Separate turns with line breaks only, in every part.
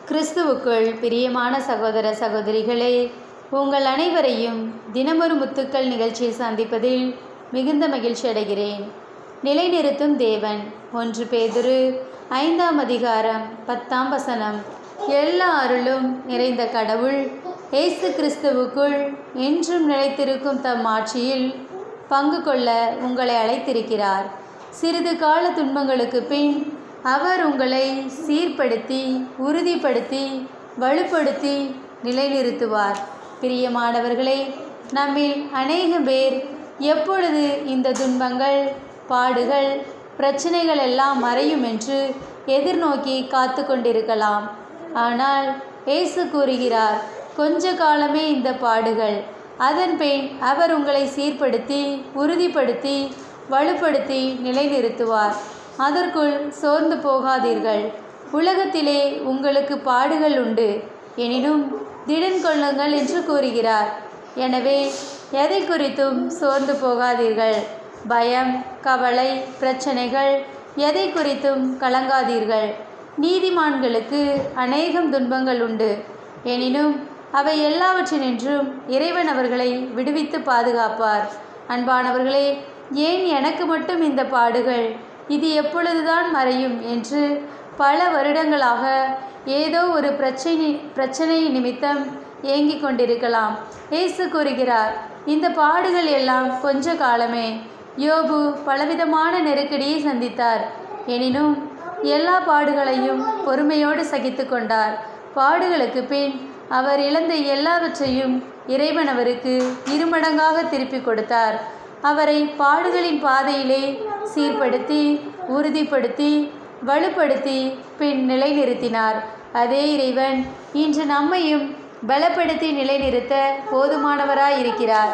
கிறிஸ்துவுக்குள் பிரியமான சகோதர சகோதரிகளே உங்கள் அனைவரையும் தினமொரு முத்துக்கள் நிகழ்ச்சியை சந்திப்பதில் மிகுந்த மகிழ்ச்சி அடைகிறேன் நிலைநிறுத்தும் தேவன் ஒன்று பேதுரு ஐந்தாம் அதிகாரம் பத்தாம் வசனம் எல்லா அருளும் நிறைந்த கடவுள் இயேசு கிறிஸ்துவுக்குள் என்றும் நிலைத்திருக்கும் தம் ஆட்சியில் பங்கு கொள்ள உங்களை அழைத்திருக்கிறார் சிறிது கால துன்பங்களுக்கு பின் அவர் உங்களை சீர்படுத்தி உறுதிப்படுத்தி வலுப்படுத்தி நிலைநிறுத்துவார் பிரியமானவர்களே நம்மில் அநேக பேர் எப்பொழுது இந்த துன்பங்கள் பாடுகள் பிரச்சனைகள் எல்லாம் மறையும் என்று எதிர்நோக்கி காத்து கொண்டிருக்கலாம் ஆனால் இயேசு கூறுகிறார் கொஞ்ச காலமே இந்த பாடுகள் அதன் பின் அவர் உங்களை சீர்படுத்தி உறுதிப்படுத்தி வலுப்படுத்தி நிலைநிறுத்துவார் அதற்குள் சோர்ந்து போகாதீர்கள் உலகத்திலே உங்களுக்கு பாடுகள் உண்டு எனினும் திடன் கொள்ளுங்கள் என்று கூறுகிறார் எனவே எதை குறித்தும் சோர்ந்து போகாதீர்கள் பயம் கவலை பிரச்சனைகள் எதை குறித்தும் கலங்காதீர்கள் நீதிமான்களுக்கு அநேகம் துன்பங்கள் உண்டு எனினும் அவை எல்லாவற்றினின்றும் இறைவன் அவர்களை விடுவித்து பாதுகாப்பார் அன்பானவர்களே ஏன் எனக்கு மட்டும் இந்த பாடுகள் இது எப்பொழுதுதான் மறையும் என்று பல வருடங்களாக ஏதோ ஒரு பிரச்சனை பிரச்சனை நிமித்தம் ஏங்கிக் கொண்டிருக்கலாம் இயேசு கூறுகிறார் இந்த பாடுகள் எல்லாம் கொஞ்ச காலமே யோபு பலவிதமான நெருக்கடியை சந்தித்தார் எனினும் எல்லா பாடுகளையும் பொறுமையோடு சகித்து கொண்டார் பாடுகளுக்கு பின் அவர் இழந்த எல்லாவற்றையும் இறைவன் அவருக்கு இருமடங்காக திருப்பி கொடுத்தார் அவரை பாடுகளின் பாதையிலே சீர்படுத்தி உறுதிப்படுத்தி வலுப்படுத்தி பின் நிலைநிறுத்தினார் அதே இறைவன் இன்று நம்மையும் பலப்படுத்தி நிலைநிறுத்த போதுமானவராயிருக்கிறார்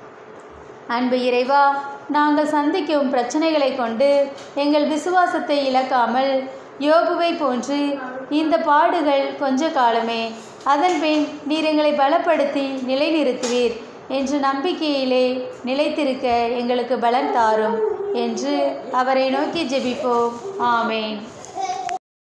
அன்பு இறைவா நாங்கள் சந்திக்கும் பிரச்சனைகளை கொண்டு எங்கள் விசுவாசத்தை இழக்காமல் யோபுவை போன்று இந்த பாடுகள் கொஞ்ச காலமே அதன்பின் நீர் எங்களை பலப்படுத்தி நிலைநிறுத்துவீர் என்ற நம்பிக்கையிலே நிலைத்திருக்க எங்களுக்கு பலன் தாரும் என்று அவரை நோக்கி ஜெபிப்போம் ஆமேன்